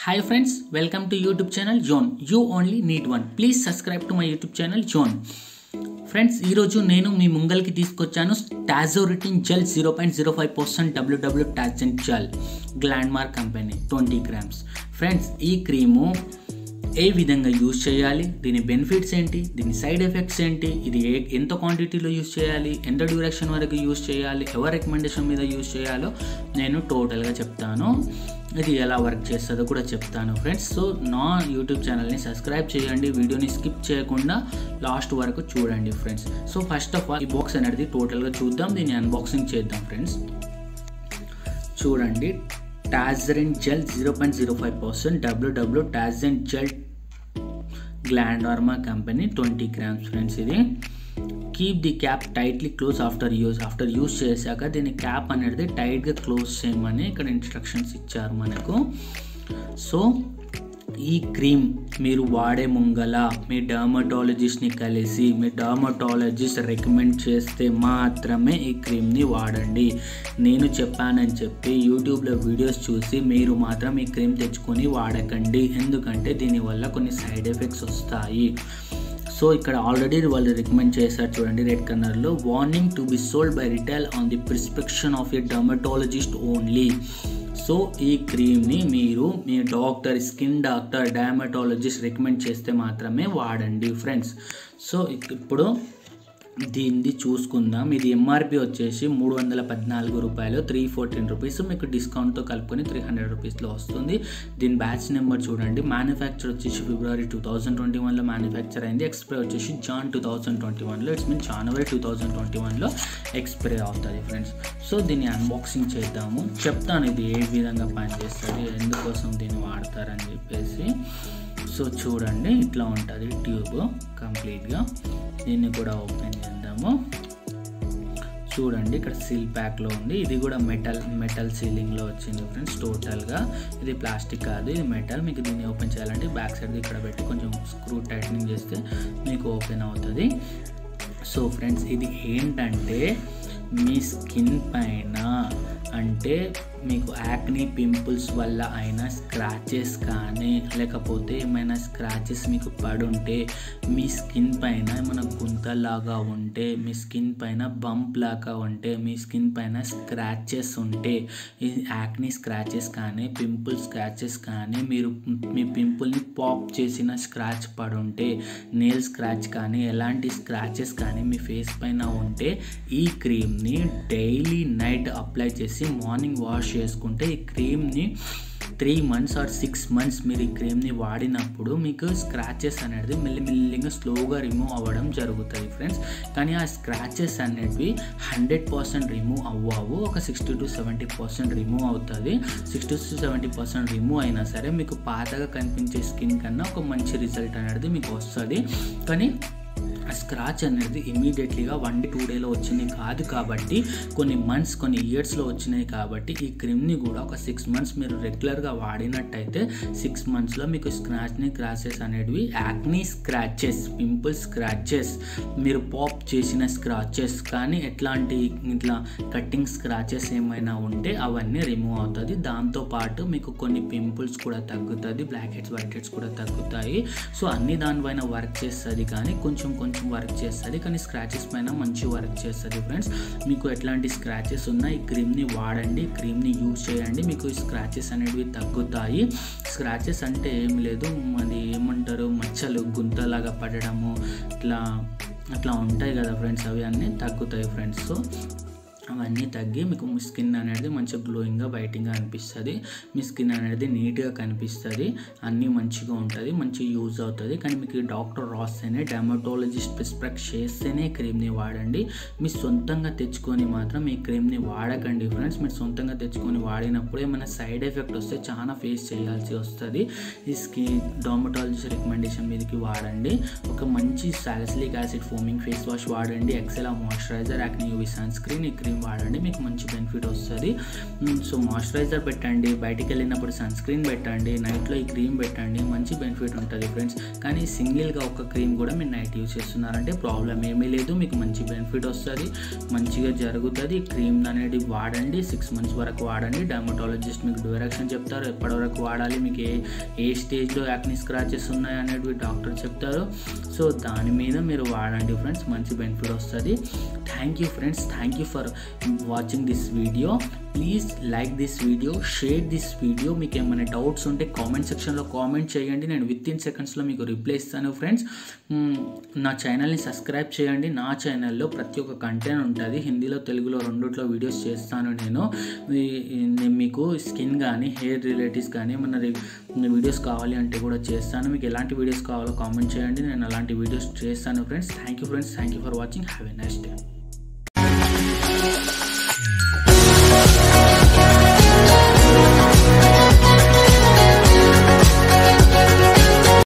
hi friends welcome to YouTube channel Zone you only need one please subscribe to my YouTube channel Zone friends ఈరోజు నేను మీ ముంగల్కి తీసుకొచ్చాను tazarotene gel zero point zero five percent డబ్ల్యూడబ్ల్యూ టాజెన్ gel Glenmark company twenty grams friends ఈ cream ఏ విధంగా యూజ్ చేయాలి దీని బెనిఫిట్స్ ఏంటి దీని సైడ్ ఎఫెక్ట్స్ ఏంటి ఇది ఏ ఎంత క్వాంటిటీలో యూజ్ చేయాలి ఎంత డ్యూరేషన్ వరకు యూజ్ చేయాలి ఎవరి రికమెండేషన్ మీద యూజ్ చేయాలో నేను టోటల్గా చెప్తాను ఇది ఎలా వర్క్ చేస్తుందో కూడా చెప్తాను ఫ్రెండ్స్ సో నా యూట్యూబ్ ఛానల్ని సబ్స్క్రైబ్ చేయండి వీడియోని స్కిప్ చేయకుండా లాస్ట్ వరకు చూడండి friends so first of all ఈ బాక్స్ అనేది టోటల్గా చూద్దాం దీన్ని అన్బాక్సింగ్ చేద్దాం ఫ్రెండ్స్ చూడండి tazarotene gel zero point zero five percent డబ్ల్యూడబ్ల్యూ టాజరిన్ జెల్ గ్లాండార్మా కంపెనీ ట్వంటీ గ్రామ్స్ ఫ్రెండ్స్ ఇది keep the cap tightly close after use after use చేశాక దీని క్యాప్ అనేది టైట్గా క్లోజ్ చేయమని ఇక్కడ ఇన్స్ట్రక్షన్స్ ఇచ్చారు మనకు సో ఈ క్రీమ్ మీరు వాడే ముంగల మీ డర్మటాలజిస్ట్ని కలిసి మీ డర్మటాలజిస్ట్ రికమెండ్ చేస్తే మాత్రమే ఈ క్రీమ్ని వాడండి నేను చెప్పానని చెప్పి యూట్యూబ్లో వీడియోస్ చూసి మీరు మాత్రం ఈ క్రీమ్ తెచ్చుకొని వాడకండి ఎందుకంటే దీనివల్ల కొన్ని సైడ్ ఎఫెక్ట్స్ వస్తాయి సో ఇక్కడ ఆల్రెడీ వాళ్ళు రికమెండ్ చేశారు చూడండి రెడ్ కలర్లో warning to be sold by retail on the prescription of a dermatologist only so ఈ క్రీమ్ని మీరు మీ doctor skin doctor dermatologist recommend చేస్తే మాత్రమే వాడండి ఫ్రెండ్స్ సో ఇప్పుడు దీన్ని చూసుకుందాం ఇది ఎంఆర్పి వచ్చేసి మూడు వందల పద్నాలుగు రూపాయలు త్రీ ఫోర్టీన్ రూపీస్ మీకు డిస్కౌంట్తో కలుపుకొని త్రీ హండ్రెడ్ రూపీస్లో వస్తుంది దీని బ్యాచ్ నెంబర్ చూడండి మ్యానుఫ్యాక్చర్ వచ్చేసి ఫిబ్రవరి టూ థౌజండ్ ట్వంటీ వన్లో మ్యానుఫ్యాక్చర్ అయింది ఎక్స్పైర్ వచ్చేసి జాన్ టూ థౌజండ్ ట్వంటీ వన్లో ఇట్స్ మీన్ జనవరి టూ థౌజండ్ ట్వంటీ వన్లో ఎక్స్పైర్ అవుతుంది ఫ్రెండ్స్ సో దీన్ని అన్బాక్సింగ్ చేద్దాము చెప్తాను ఇది ఏ విధంగా పనిచేస్తుంది ఎందుకోసం దీన్ని వాడతారని చెప్పేసి సో చూడండి ఇట్లా ఉంటుంది ట్యూబ్ కంప్లీట్గా దీన్ని కూడా ఓపెన్ చేద్దాము చూడండి ఇక్కడ సీల్ ప్యాక్లో ఉంది ఇది కూడా మెటల్ మెటల్ సీలింగ్లో వచ్చింది ఫ్రెండ్స్ టోటల్గా ఇది ప్లాస్టిక్ కాదు ఇది మెటల్ మీకు దీన్ని ఓపెన్ చేయాలంటే బ్యాక్ సైడ్ ఇక్కడ పెట్టి కొంచెం స్క్రూ టైట్నింగ్ చేస్తే మీకు ఓపెన్ అవుతుంది సో ఫ్రెండ్స్ ఇది ఏంటంటే మీ స్కిన్ పైన అంటే మీకు యాక్నీ పింపుల్స్ వల్ల అయినా స్క్రాచెస్ కానీ లేకపోతే ఏమైనా స్క్రాచెస్ మీకు పడుంటే మీ స్కిన్ పైన ఏమైనా గుంతలాగా ఉంటే మీ స్కిన్ పైన బంప్ లాగా ఉంటే మీ స్కిన్ పైన స్క్రాచెస్ ఉంటే ఈ యాక్నీ స్క్రాచెస్ కానీ పింపుల్ స్క్రాచెస్ కానీ మీరు మీ పింపుల్ని పాప్ చేసిన స్క్రాచ్ పడుంటే నేల్ స్క్రాచ్ కానీ ఎలాంటి స్క్రాచెస్ కానీ మీ ఫేస్ పైన ఉంటే ఈ క్రీమ్ని డైలీ నైట్ అప్లై చేసి మార్నింగ్ వాష్ చేసుకుంటే ఈ క్రీమ్ని three months or six months మీరు ఈ క్రీమ్ని వాడినప్పుడు మీకు స్క్రాచెస్ అనేది మెల్లిమెల్లిగా స్లోగా రిమూవ్ అవ్వడం జరుగుతుంది ఫ్రెండ్స్ కానీ ఆ స్క్రాచెస్ అనేటివి హండ్రెడ్ పర్సెంట్ రిమూవ్ అవ్వవు ఒక sixty to seventy percent remove అవుతుంది sixty to seventy percent remove అయినా సరే మీకు పాతగా కనిపించే స్కిన్ కన్నా ఒక మంచి రిజల్ట్ అనేది మీకు వస్తుంది కానీ ఆ స్క్రాచ్ అనేది ఇమీడియట్లీగా వన్ డే టూ డేలో వచ్చింది కాదు కాబట్టి కొన్ని మంత్స్ కొన్ని ఇయర్స్లో వచ్చినాయి కాబట్టి ఈ క్రీమ్ని కూడా ఒక సిక్స్ మంత్స్ మీరు రెగ్యులర్గా వాడినట్టయితే సిక్స్ మంత్స్లో మీకు స్క్రాచ్ని క్రాచెస్ అనేటివి యాక్నీ స్క్రాచెస్ పింపుల్ స్క్రాచెస్ మీరు పాప్ చేసిన స్క్రాచెస్ కానీ ఎట్లాంటి ఇట్లా కట్టింగ్ స్క్రాచెస్ ఏమైనా ఉంటే అవన్నీ రిమూవ్ అవుతుంది దాంతోపాటు మీకు కొన్ని పింపుల్స్ కూడా తగ్గుతుంది బ్లాక్ హెడ్స్ వైట్ హెడ్స్ కూడా తగ్గుతాయి సో అన్ని దానిపైన వర్క్ చేస్తుంది కానీ కొంచెం కొంచెం వర్క్ చేస్తుంది కానీ స్క్రాచెస్ పైన మంచి వర్క్ చేస్తుంది ఫ్రెండ్స్ మీకు ఎట్లాంటి స్క్రాచెస్ ఉన్నా ఈ క్రీమ్ని వాడండి క్రీమ్ని యూజ్ చేయండి మీకు ఈ స్క్రాచెస్ అనేవి తగ్గుతాయి స్క్రాచెస్ అంటే ఏం లేదు అది ఏమంటారు మచ్చలు గుంతలాగా పడడము ఇట్లా అట్లా ఉంటాయి కదా ఫ్రెండ్స్ అవి అన్నీ తగ్గుతాయి ఫ్రెండ్స్ సో అవన్నీ తగ్గి మీకు మీ స్కిన్ అనేది మంచిగా గ్లోయింగ్గా బయటింగ్గా అనిపిస్తుంది మీ స్కిన్ అనేది నీట్గా కనిపిస్తుంది అన్నీ మంచిగా ఉంటుంది మంచి యూజ్ అవుతుంది కానీ మీకు డాక్టర్ రాస్తేనే డెమటోలజిస్ట్ ప్రిస్క్రైబ్ చేస్తేనే క్రీమ్ని వాడండి మీ సొంతంగా తెచ్చుకొని మాత్రం ఈ క్రీమ్ని వాడకండి ఫ్రెండ్స్ మీరు సొంతంగా తెచ్చుకొని వాడినప్పుడు ఏమైనా సైడ్ ఎఫెక్ట్ వస్తే చాలా ఫేస్ చేయాల్సి వస్తుంది ఈ స్కిన్ డామటాలజిస్ట్ రికమెండేషన్ మీదకి వాడండి ఒక మంచి salicylic acid foaming face wash వాడండి ఎక్సెలా moisturizer acne UV sun screen ఈ క్రీమ్ క్రీమ్ వాడండి మీకు మంచి బెనిఫిట్ వస్తుంది సో మాయిశ్చరైజర్ పెట్టండి బయటికి వెళ్ళినప్పుడు సన్ స్క్రీన్ పెట్టండి నైట్లో ఈ క్రీమ్ పెట్టండి మంచి బెనిఫిట్ ఉంటుంది ఫ్రెండ్స్ కానీ సింగిల్గా ఒక క్రీమ్ కూడా మీరు నైట్ యూజ్ చేస్తున్నారంటే ప్రాబ్లం ఏమీ లేదు మీకు మంచి బెనిఫిట్ వస్తుంది మంచిగా జరుగుతుంది క్రీమ్ అనేది వాడండి సిక్స్ మంత్స్ వరకు వాడండి డర్మటాలజిస్ట్ మీకు డైరెక్షన్ చెప్తారు ఎప్పటి వరకు వాడాలి మీకు ఏ ఏ స్టేజ్లో యాక్ని స్క్రాచెస్ ఉన్నాయి అనేటివి డాక్టర్ చెప్తారు సో దాని మీద మీరు వాడండి ఫ్రెండ్స్ మంచి బెనిఫిట్ వస్తుంది thank you friends thank you for watching this video please like this video share this video మీకు ఏమైనా డౌట్స్ ఉంటే కామెంట్ సెక్షన్లో కామెంట్ చేయండి నేను విత్ ఇన్ సెకండ్స్లో మీకు రిప్లై ఇస్తాను ఫ్రెండ్స్ నా ఛానల్ని సబ్స్క్రైబ్ చేయండి నా ఛానల్లో ప్రతి ఒక్క కంటెంట్ ఉంటుంది హిందీలో తెలుగులో రెండిట్లో వీడియోస్ చేస్తాను నేను ఈ- మీకు స్కిన్ కానీ హెయిర్ రిలేటివ్స్ కానీ ఏమన్నా రి- వీడియోస్ కావాలి అంటే కూడా చేస్తాను మీకు ఎలాంటి వీడియోస్ కావాలో కామెంట్ చేయండి నేను అలాంటి వీడియోస్ చేస్తాను friends thank you friends thank you for watching have a nice day